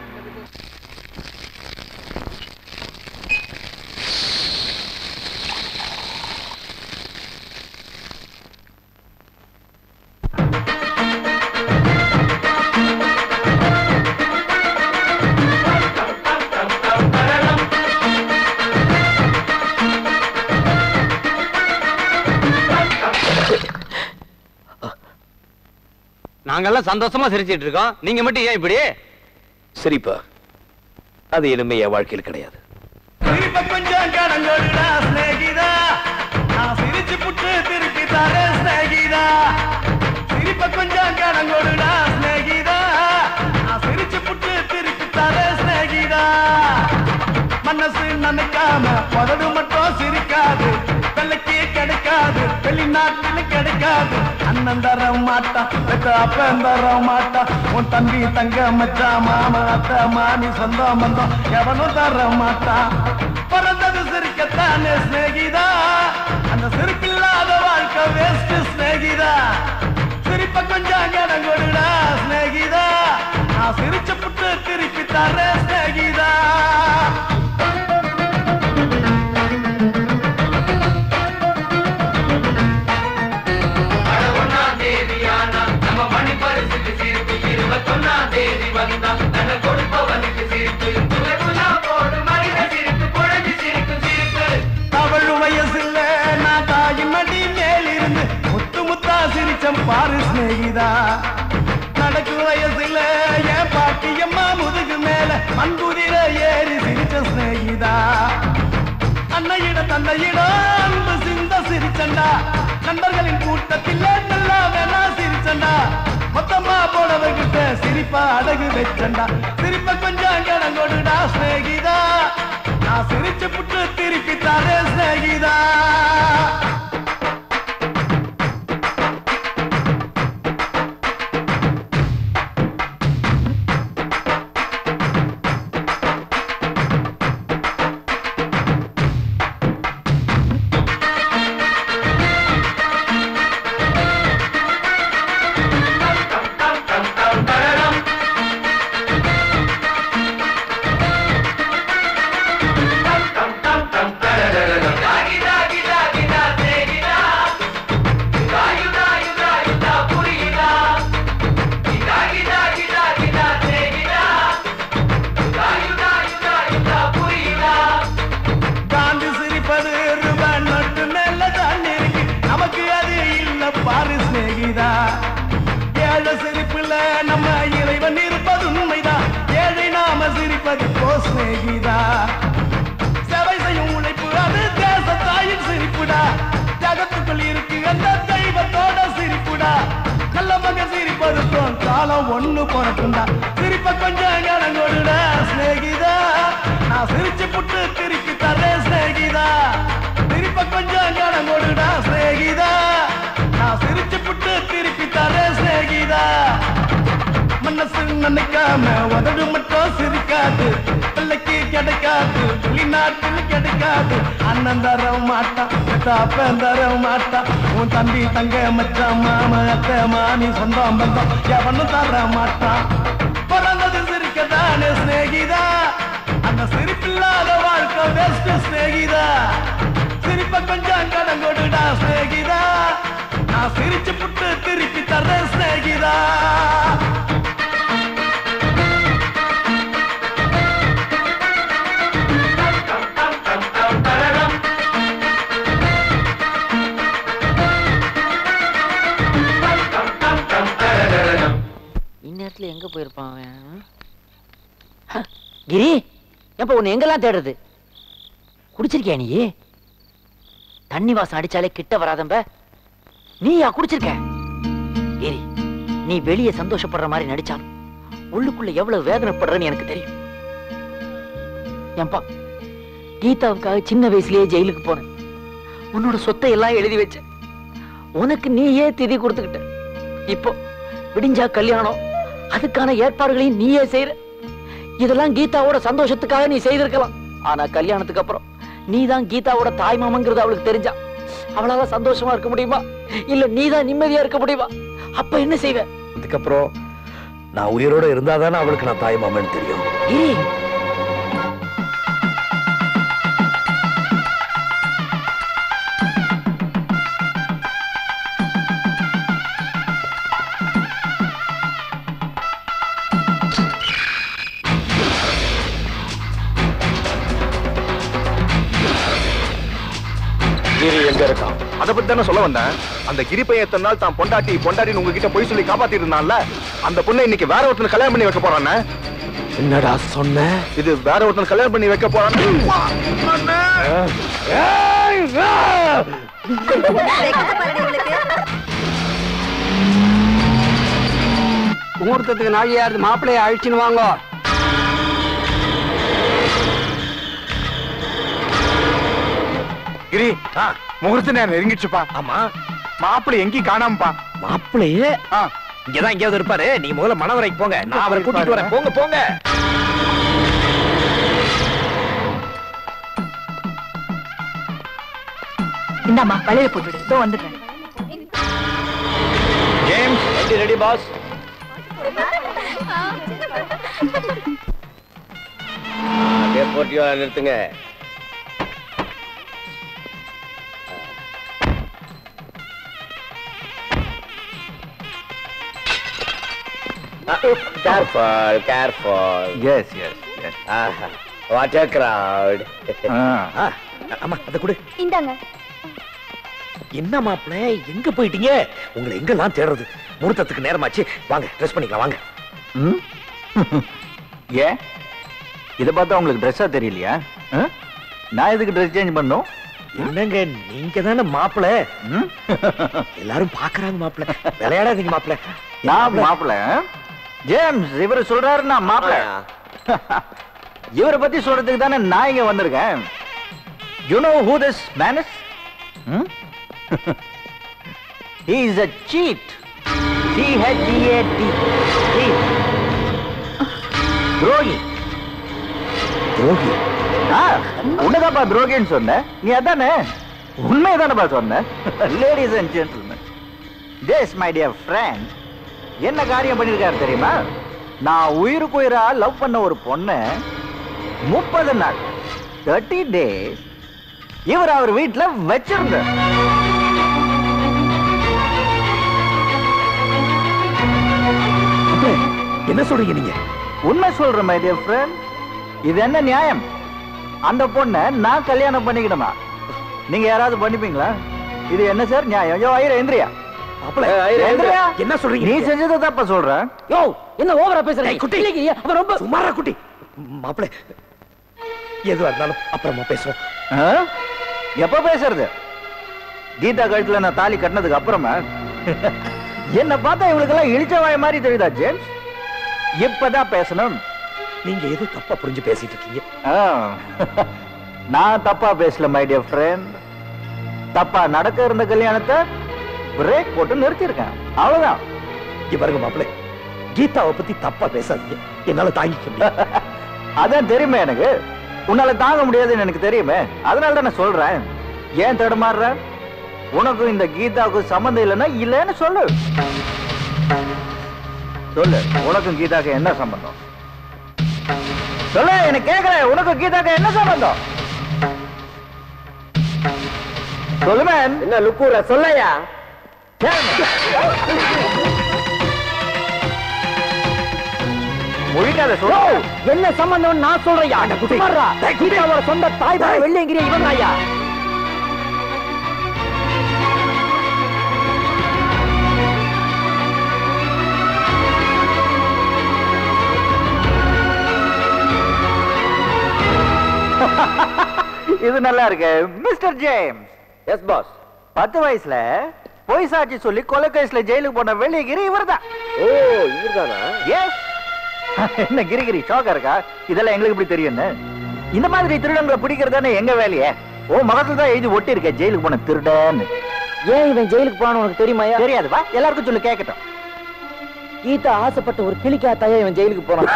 நாங்கெல்லாம் சந்தோஷமா சிரிச்சிட்டு இருக்கோம் நீங்க மட்டும் ஏன் இப்படி சரிப்பா அது இனிமே என் வாழ்க்கையில் கிடையாது கொஞ்சம் கடங்கொடுடா ஸ்நேகிதா நான் சிரிச்சு புட்டு திருப்பி தரேன் ஸ்நேகிதா சிரிப்ப கொஞ்சம் கடங்கொடுடா ஸ்நேகிதா நான் சிரிச்சு புட்டு திருப்பி தரேன் ஸ்நேகிதா மனசு நினைக்காம உதடு மட்டும் சிரிக்காது வெள்ளைக்கு கிடைக்காது வெளிநாட்டில் கிடைக்காது அண்ணன் தர மாட்டா பெத்த அப்பன் தர மாட்டா உன் தம்பி தங்க மச்சா மாமா அத்தை மாமி சொந்தம் பந்தம் எவனும் தர மாட்டா பிறந்தது சிரிக்கத்தானே சிநேகிதா அந்த சிரிப்பில்லாத வாழ்க்கை வேஸ்ட் சிநேகிதா சிரிப்ப கொஞ்சம் கடன் கொடுடா சிநேகிதா நான் சிரிச்ச புட்டு திருப்பி தரேன் சிநேகிதா அவள் வயசுல நான் தாயின் மடி மேலிருந்து முத்து முத்தா சிரிச்சம் பாரு சிநேகிதா நடக்கு வயசுல என் பாட்டியம்மா முதுகு மேல மண்குதிர ஏறி சிரிச்ச சிநேகிதா அன்னையிட தன்னையிட அன்பு சிந்த சிரிச்சண்டா நண்பர்களின் கூட்டத்தில் நல்லா வேணா சிரிச்சண்டா மொத்தமா போனவர்கிட்ட சிரிப்பா அடகு வச்சண்டா சிரிப்ப கொஞ்சம் கடன் கொடுடா சிநேகிதா நான் சிரிச்சு புட்டு திருப்பி தரேன் சிநேகிதா அகத்துக்குள் இருக்கு அந்த தெய்வத்தோட சிரிப்புடா நல்ல மக சிரிப்பதுக்கும் காலம் ஒண்ணு பிறக்கும்டா சிரிப்ப கொஞ்சம் கடங்கொடுடா சிநேகிதா நான் சிரிச்சு புட்டு திருப்பி தரேன் சிநேகிதா சிரிப்ப கொஞ்சம் கடங்கொடுடா சிநேகிதா நான் சிரிச்சு புட்டு திருப்பி தரேன் சிநேகிதா மனசு நினைக்காம உதடு மட்டும் சிரிக்காது பிள்ளைக்கு கிடைக்காது வெளிநாட்டில் கிடைக்காது அண்ணன் தர மாட்டான் தாப்பன் தர மாட்டான் உன் தம்பி தங்க மச்சான் மாம அத்தை மாமி சொந்தம் பந்தம் எவனும் தர மாட்டான் பிறந்தது சிரிக்கதானே சிநேகிதா அந்த சிரிப்பில்லாத வாழ்க்கை பெஸ்ட் சிநேகிதா சிரிப்ப கொஞ்சம் கடன் கொடுடா சிநேகிதா நான் சிரிச்சு புட்டு திருப்பி தர்றேன் சிநேகிதா இந்நேரத்துல எங்க போயிருப்பான் அவன் ஹ, கிரி எப்ப உன்னை எங்கெல்லாம் தேடுறது குடிச்சிருக்கியா நீ தண்ணி வாசம் அடிச்சாலே கிட்ட வராதம்ப நீயா குடிச்சிருக்க கிரி நீ வெளியே சந்தோஷப்படுற மாதிரி நடிச்சாலும் உள்ளுக்குள்ள எவ்வளவு வேதனைப்படுறன்னு எனக்கு தெரியும் ஏன்பா கீதாவுக்காக சின்ன வயசுலயே ஜெயிலுக்கு போனேன் உன்னோட சொத்தை எல்லாம் எழுதி வச்ச உனக்கு நீயே திதி கொடுத்துக்கிட்ட இப்போ விடிஞ்சா கல்யாணம் அதுக்கான ஏற்பாடுகளையும் நீயே செய்யற இதெல்லாம் கீதாவோட சந்தோஷத்துக்காக நீ செய்திருக்கலாம் ஆனா கல்யாணத்துக்கு அப்புறம் நீ தான் கீதாவோட தாய் மாமங்கிறது அவளுக்கு தெரிஞ்சா அவளால சந்தோஷமா இருக்க முடியுமா இல்ல நீ தான் நிம்மதியா இருக்க முடியுமா அப்ப என்ன செய்வ அதுக்கப்புறம் நான் உயிரோட இருந்தாதானே அவளுக்கு நான் தாய் மாமன் தெரியும் கிரி கிரி எங்க இருக்கான் அத பத்தி தானே சொல்ல வந்தேன் அந்த கிரி பையன் எத்தனை நாள் தான் பொண்டாட்டி பொண்டாட்டின்னு உங்ககிட்ட பொய் சொல்லி காப்பாத்திட்டு இருந்தான்ல அந்த பொண்ணை இன்னைக்கு வேற ஒருத்தன் கல்யாணம் பண்ணி வைக்க போறானே என்னடா சொன்ன இது வேற ஒருத்தன் கல்யாணம் பண்ணி வைக்க முகூர்த்தத்துக்கு நாழியாரு மாப்பிள்ளைய அழிச்சுன்னு வாங்க கிரி முகூர்த்த நேரம் நெருங்கிடுச்சுப்பா ஆமா மாப்பிள்ளை எங்கேயும் காணாமப்பா மாப்பிள்ளையே இங்கதான் எங்கேயாவது இருப்பாரு நீ முதல்ல மணவரைக்கு போங்க நான் அவரை கூட்டிட்டு வரேன் போங்க போங்க இந்தாம்மா வளையல போட்டுடு இதோ வந்துட்டேன் ஜேம்ஸ் ரெடி ரெடி பாஸ் அப்படியே போட்டியோ நிறுத்துங்க careful careful yes yes yes what a crowd ஆமா அத கொடு இந்தாங்க என்ன மாப்பிள்ளை எங்க போயிட்டீங்க உங்களை எங்கெல்லாம் தேடுறது முகூர்த்தத்துக்கு நேரமாச்சு வாங்க ட்ரெஸ் பண்ணிக்கலாம் வாங்க ஏன் இதை பார்த்தா உங்களுக்கு ட்ரெஸ்ஸா தெரியலையா ஆ? நான் எதுக்கு ட்ரெஸ் சேஞ்ச் பண்ணும் என்னங்க நீங்க தானே மாப்பிள்ளை எல்லாரும் பாக்குறாங்க மாப்பிள்ளை விளையாடாதீங்க மாப்பிள்ளை நான் மாப்பிள்ள ஜேம்ஸ் இவர் சொல்றாரு நான் மாப்பிள்ள இவரை பத்தி சொல்றதுக்கு தானே நான் இங்க வந்திருக்கேன் you know who this man is he is a cheat c h e a t cheat துரோகி துரோகி ஆ உன்னதாப்பா துரோகின்னு சொன்ன நீ அதானே உண்மைதானப்பா சொன்ன ladies and gentlemen this my dear friend என்ன காரியம் பண்ணிருக்காரு தெரியுமா நான் உயிருக்கு உயிரா லவ் பண்ண ஒரு பொண்ணு முப்பது நாள் தேர்ட்டி டேஸ் இவர் அவர் வீட்டுல வச்சிருந்தார் என்ன சொல்றீங்க நீங்க உண்மை சொல்றேன் மை டியர் ஃப்ரெண்ட் இது என்ன நியாயம் அந்த பொண்ணை நான் கல்யாணம் பண்ணிக்கணுமா நீங்க யாராவது பண்ணிப்பீங்களா இது என்ன சார் நியாயம் யோ ஐயர் எந்திரியா மாப்பிள்ளை, எந்திரியா என்ன சொல்றீங்க நீ நீங்க? செஞ்சதை தப்ப சொல்ற யோ என்ன ஓவரா பேசுற ஏய், குட்டி. இல்லைங்க, அவன் ரொம்ப சுமாரா குட்டி மாப்பிள்ளை எதுவா இருந்தாலும் அப்புறமா பேசுவோம் எப்ப பேசுறது கீதா கழுத்துல நான் தாலி கட்டினதுக்கு அப்புறமா என்ன பார்த்தா இவளுக்கெல்லாம் இழிச்ச வாய மாதிரி தெரியுதா ஜேம்ஸ் இப்பதான் பேசணும் நீங்க ஏதோ தப்பா புரிஞ்சு பேசிட்டு இருக்கீங்க ஆ. நான் தப்பா பேசல மை டியர் ஃப்ரெண்ட் தப்பா நடக்க இருந்த கல்யாணத்தை பிரேக் போட்டு நிறுத்திருக்கேன் அவ்வளவுதான் இங்க பாருங்க மாப்பிள்ளை கீதாவை பத்தி தப்பா பேசாதீங்க என்னால தாங்கிக்க முடியல அதான் தெரியுமே எனக்கு உன்னால தாங்க முடியாதுன்னு எனக்கு தெரியுமே அதனால தான் நான் சொல்றேன் ஏன் தடுமாறுற உனக்கும் இந்த கீதாவுக்கும் சம்மந்தம் இல்லைன்னா இல்லைன்னு சொல்லு சொல்லு உனக்கும் கீதாக்கு என்ன சம்பந்தம் சொல்லு எனக்கு கேக்குறேன் உனக்கும் கீதாக்கு என்ன சம்பந்தம் சொல்லுமே என்ன லுக்கூர சொல்லையா மொழிக்காத சொல்லு என்ன சம்பந்தம் நான் சொல்றையா குமாரா கீதாவோட சொந்த தாய் தாய் வெள்ளையங்கிரிய இவன் ஐயா இது நல்லா இருக்கு மிஸ்டர் ஜேம்ஸ் எஸ் பாஸ் பத்து வயசுல பொய் சாட்சி சொல்லி கொலை கேஸ்ல ஜெயிலுக்கு போன வெள்ளியகிரி இவர்தான் ஓ இவர்தானா எஸ் என்ன கிரிகிரி ஷாக்கா இருக்கா இதெல்லாம் எங்களுக்கு இப்படி தெரியும்னு இந்த மாதிரி திருடங்களை பிடிக்கிறது தானே எங்க வேலையே ஓ முகத்துல தான் எழுதி ஒட்டி இருக்க ஜெயிலுக்கு போன திருடன்னு ஏன் இவன் ஜெயிலுக்கு போனான்னு உனக்கு தெரியுமாயா தெரியாது வா எல்லாருக்கும் சொல்லு கேட்கட்டும் கீதா ஆசைப்பட்ட ஒரு கிளிக்காத்தாயா இவன் ஜெயிலுக்கு போனான்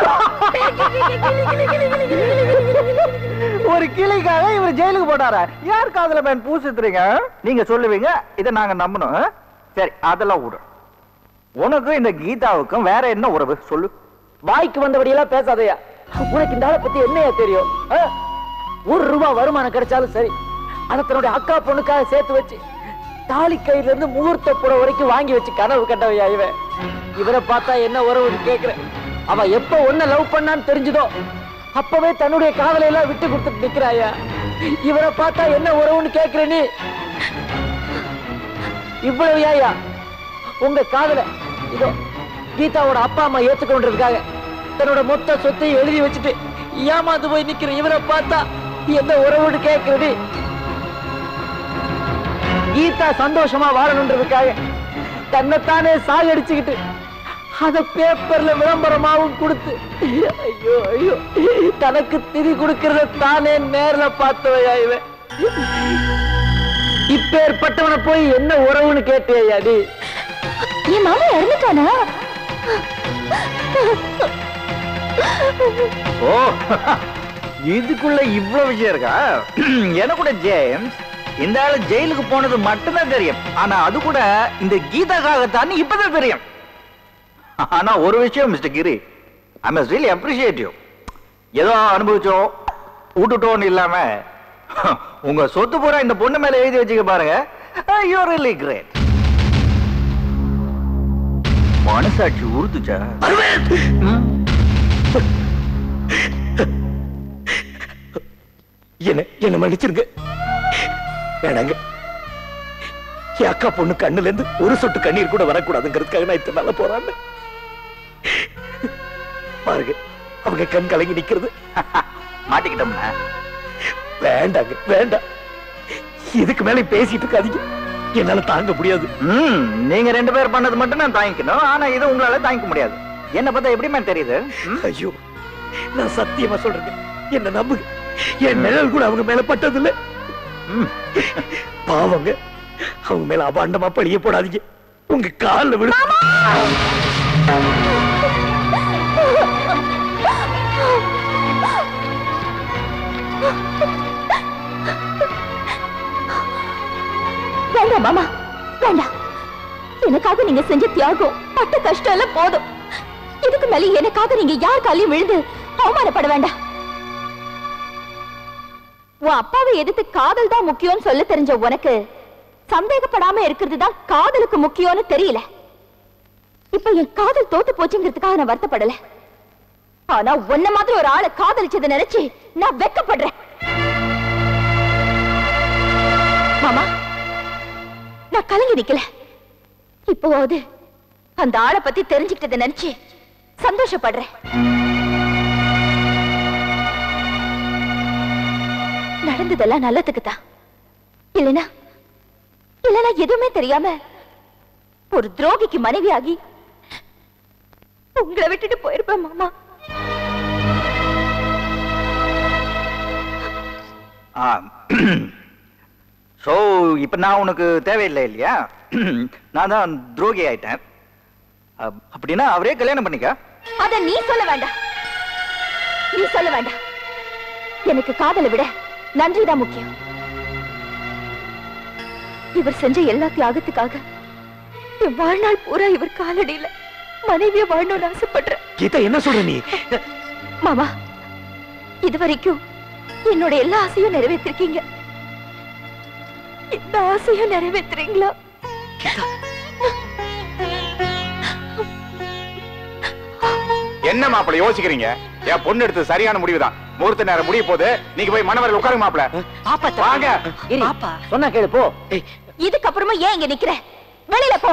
ஒரு கிளிக்காக இவர் ஜெயிலுக்கு போட்டாரா யார் காதுல மேன் பூசுத்துறீங்க நீங்க சொல்லுவீங்க இதை நாங்க நம்பணும் ஆ? சரி அதெல்லாம் விடு உனக்கும் இந்த கீதாவுக்கும் வேற என்ன உறவு சொல்லு வாய்க்கு வந்தபடியெல்லாம் பேசாதயா உனக்கு இந்த ஆளை பத்தி என்னையா தெரியும் ஆ? ஒரு ரூபாய் வருமானம் கிடைச்சாலும் சரி அதை தன்னுடைய அக்கா பொண்ணுக்காக சேர்த்து வச்சு தாலி கையில இருந்து முகூர்த்த புற வரைக்கும் வாங்கி வச்சு கனவு கண்டவையா இவன் இவரை பார்த்தா என்ன உறவுன்னு கேக்குறேன் அவ எப்ப ஒன்ன லவ் பண்ணான்னு தெரிஞ்சதோ அப்பவே தன்னுடைய காதலை எல்லாம் விட்டு கொடுத்துட்டு நிக்கிறாயா இவரை பார்த்தா என்ன உறவுன்னு கேக்குற நீ இவ்வளவு ஏயா உங்க காதல இதோ கீதாவோட அப்பா அம்மா ஏத்துக்கொண்டிருக்காங்க தன்னோட மொத்த சொத்தையும் எழுதி வச்சுட்டு ஏமாந்து போய் நிக்கிற இவரை பார்த்தா என்ன உறவுன்னு கேக்குறது கீதா சந்தோஷமா வாழணுன்றதுக்காக தன்னைத்தானே சாகடிச்சுக்கிட்டு அத பேப்பர்ல விளம்பரமாவும் கொடுத்து ஐயோ ஐயோ தனக்கு திதி கொடுக்கறத தானே நேர்ல பார்த்தவையா இவன் இப்பேற்பட்டவனை போய் என்ன உறவுன்னு கேட்டியா நீ என் மாமா இறந்துட்டானா ஓ இதுக்குள்ள இவ்வளவு விஷயம் இருக்கா எனக்கு கூட ஜேம்ஸ் இந்த ஆளு ஜெயிலுக்கு போனது மட்டும்தான் தெரியும் ஆனா அது கூட இந்த கீதாக்காகத்தான் இப்பதான் தெரியும் ஆனா ஒரு விஷயம் Mister Giri I must really appreciate you ஏதோ அனுபவிச்சோம் விட்டுட்டோன்னு இல்லாம உங்க சொத்து பூரா இந்த பொண்ணு மேல எழுதி வச்சுக்க பாருங்க யூ ரியலி கிரேட் மனசாட்சி உறுத்துச்சா ம்? என்ன என்ன மன்னிச்சிருங்க வேணாங்க என் அக்கா பொண்ணு கண்ணுல இருந்து ஒரு சொட்டு கண்ணீர் கூட வரக்கூடாதுங்கிறதுக்காக நான் இத்தனை நாளா போறான்னு பாருங்க அவங்க கண் கலங்கி நிக்கிறது மாட்டிக்கிட்டோம்னா வேண்டாங்க வேண்டாம் இதுக்கு மேல பேசிட்டு இருக்காதீங்க என்னால தாங்க முடியாது ம் நீங்க ரெண்டு பேர் பண்ணது மட்டும் நான் தாங்கிக்கணும் ஆனா இது உங்களால தாங்கிக்க முடியாது என்ன பார்த்தா எப்படிமே தெரியுது ம்? ஐயோ நான் சத்தியமா சொல்றேன் என்ன நம்புங்க என் நிழல் கூட அவங்க மேல பட்டதில்ல பாவங்க அவங்க மேல அபாண்டமா பழிய போடாதீங்க உங்க கால்ல விழு வேண்டாம் மாமா வேண்டாம் எனக்காக நீங்க செஞ்ச தியாகம் பட்ட கஷ்டம் எல்லாம் போதும் இதுக்கு மேல எனக்காக நீங்க யார் காலையும் விழுந்து அவமானப்பட வேண்டாம் உன் அப்பாவை எதிர்த்து காதல் தான் முக்கியம்னு சொல்ல தெரிஞ்ச உனக்கு சந்தேகப்படாம இருக்கிறது தான் காதலுக்கு முக்கியம்னு தெரியல இப்ப என் காதல் தோத்து போச்சுங்கிறதுக்காக நான் வருத்தப்படல ஆனா உன்ன மாதிரி ஒரு ஆளை காதலிச்சதை நினைச்சு நான் வெக்கப்படுறேன் மாமா நான் கலங்கி நிக்கல இப்போவாவது அந்த ஆளை பத்தி தெரிஞ்சுக்கிட்டதை நினைச்சு சந்தோஷப்படுறேன் நடந்ததெல்லாம் நல்லதுக்கு தான் இல்லைனா இல்லனா எதுவுமே தெரியாம ஒரு துரோகிக்கு மனைவியாகி உங்களை விட்டுட்டு போயிருப்பேன் மாமா ஆ ஸோ இப்போ நான் உனக்கு தேவையில்லை இல்லையா நான் தான் துரோகி ஆயிட்டேன் அப்- அப்படின்னா அவரே கல்யாணம் பண்ணிக்க அத நீ சொல்ல வேண்டாம் நீ சொல்ல வேண்டாம் எனக்கு காதலை விட நன்றிதான் முக்கியம் இவர் செஞ்ச எல்லா தியாகத்துக்காக என் வாழ்நாள் பூரா இவர் காலடியில மனைவிய வாழணும்னு ஆசைப்படுறேன் கீதா என்ன சொல்ற நீ மாமா இது வரைக்கும் என்னோட எல்லா ஆசையும் நிறைவேற்றிருக்கீங்க இந்த ஆசையும் நிறைவேற்றுறீங்களா என்ன மாப்பிள யோசிக்கிறீங்க என் பொண்ணு எடுத்து சரியான முடிவுதான் முகூர்த்த நேரம் முடிய போது நீங்க போய் மணவரையில் உட்காருங்க மாப்பிள வாங்க சொன்னா கேளு போ இதுக்கப்புறமா ஏன் இங்க நிக்கிற வெளியில போ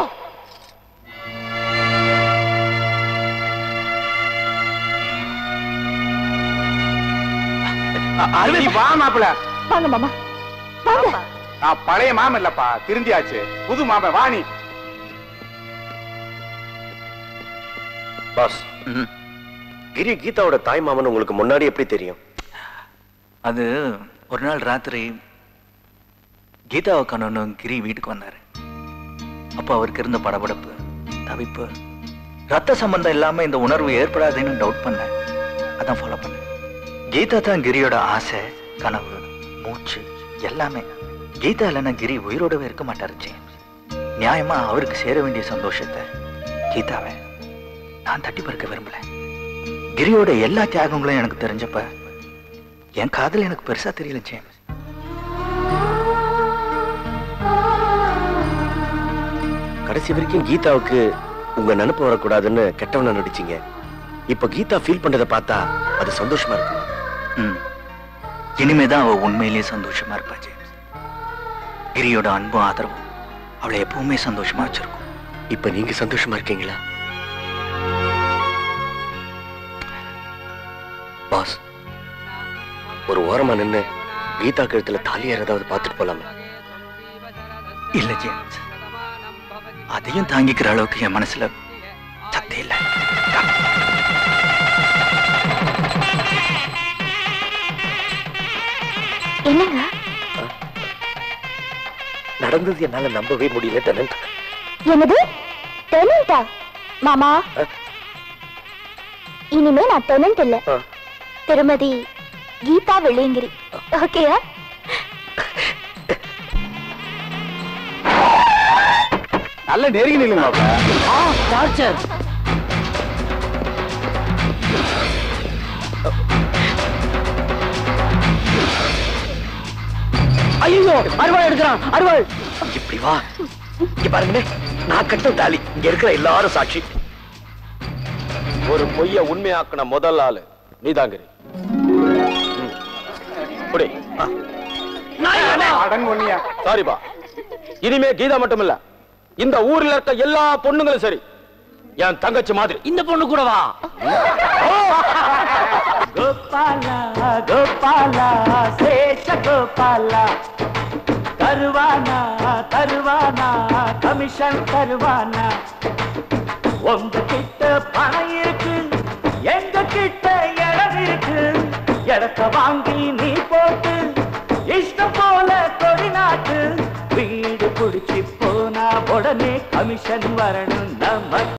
நீ வா மாப்பிள வாங்க மாமா வாங்க நான் பழைய மாமன் இல்லப்பா திருந்தியாச்சு புது மாமன் வாணி பாஸ் கிரி கீதாவோட தாய் மாமன் உங்களுக்கு முன்னாடி எப்படி தெரியும் அது ஒரு நாள் ராத்திரி கீதாவை கண்ணனும் கிரி வீட்டுக்கு வந்தாரு அப்போ அவருக்கு இருந்த படபடப்பு தவிப்பு ரத்த சம்பந்தம் இல்லாம இந்த உணர்வு ஏற்படாதுன்னு டவுட் பண்ணேன் அதான் ஃபாலோ பண்ணேன் கீதா தான் கிரியோட ஆசை கனவு மூச்சு எல்லாமே கீதா இல்லைன்னா கிரி உயிரோடவே இருக்க மாட்டாரு ஜேம்ஸ் நியாயமா அவருக்கு சேர வேண்டிய சந்தோஷத்தை கீதாவை நான் தட்டி பறிக்க விரும்பல கிரியோட எல்லா தியாகங்களும் எனக்கு தெரிஞ்சப்ப என் காதல் எனக்கு பெருசா தெரியல ஜேம்ஸ் கடைசி வரைக்கும் கீதாவுக்கு உங்க நினைப்பு வரக்கூடாதுன்னு கெட்டவன நடிச்சீங்க இப்ப கீதா ஃபீல் பண்றதை பார்த்தா அது சந்தோஷமா இருக்கு ம். இனிமேதான் அவ உண்மையிலேயே சந்தோஷமா இருப்பா ஜேம்ஸ் கிரியோட அன்பும் ஆதரவும் அவளை எப்பவுமே சந்தோஷமா வச்சிருக்கும் இப்ப நீங்க சந்தோஷமா இருக்கீங்களா பாஸ் ஒரு ஓரமா நின்னு கீதா கழுத்துல தாலி ஏறதாவது பார்த்துட்டு போலாமா இல்ல ஜேம்ஸ் அதையும் தாங்கிக்கிற அளவுக்கு என் மனசுல சக்தி இல்ல என்னங்க நடந்தது என்னால நம்பவே முடியல டெனன்ட் என்னது டெனண்டா மாமா இனிமே நான் டெனண்ட் இல்ல திருமதி கீதா வெள்ளியங்கிரி ஓகேயா நல்ல நெருங்கி நில்லுங்க மாப்பிள டார்ச்சர் ஐயோ அருவாள் எடுக்கிறான் அருவாள் இப்படி வா இங்க பாருங்களே நான் கட்டும் தாலி இங்க இருக்கிற எல்லாரும் சாட்சி ஒரு பொய்ய உண்மையாக்குன முதல் ஆளு நீதாங்கிரி புடி சாரிப்பா இனிமே கீதா மட்டும் இல்ல இந்த ஊர்ல இருக்க எல்லா பொண்ணுங்களும் சரி என் தங்கச்சி மாதிரி இந்த பொண்ணு கூட வா கோபாலா கோபாலா சேஷ கோபாலா தருவானா தருவானா கமிஷன் தருவானா உங்க கிட்ட பணம் இருக்கு எங்க கிட்ட இடம் இருக்கு இடத்த வாங்கி நீ போட்டு இஷ்டம் போல கொடி நாட்டு வீடு பிடிச்சி போனா உடனே கமிஷன் வரணும் நம்ம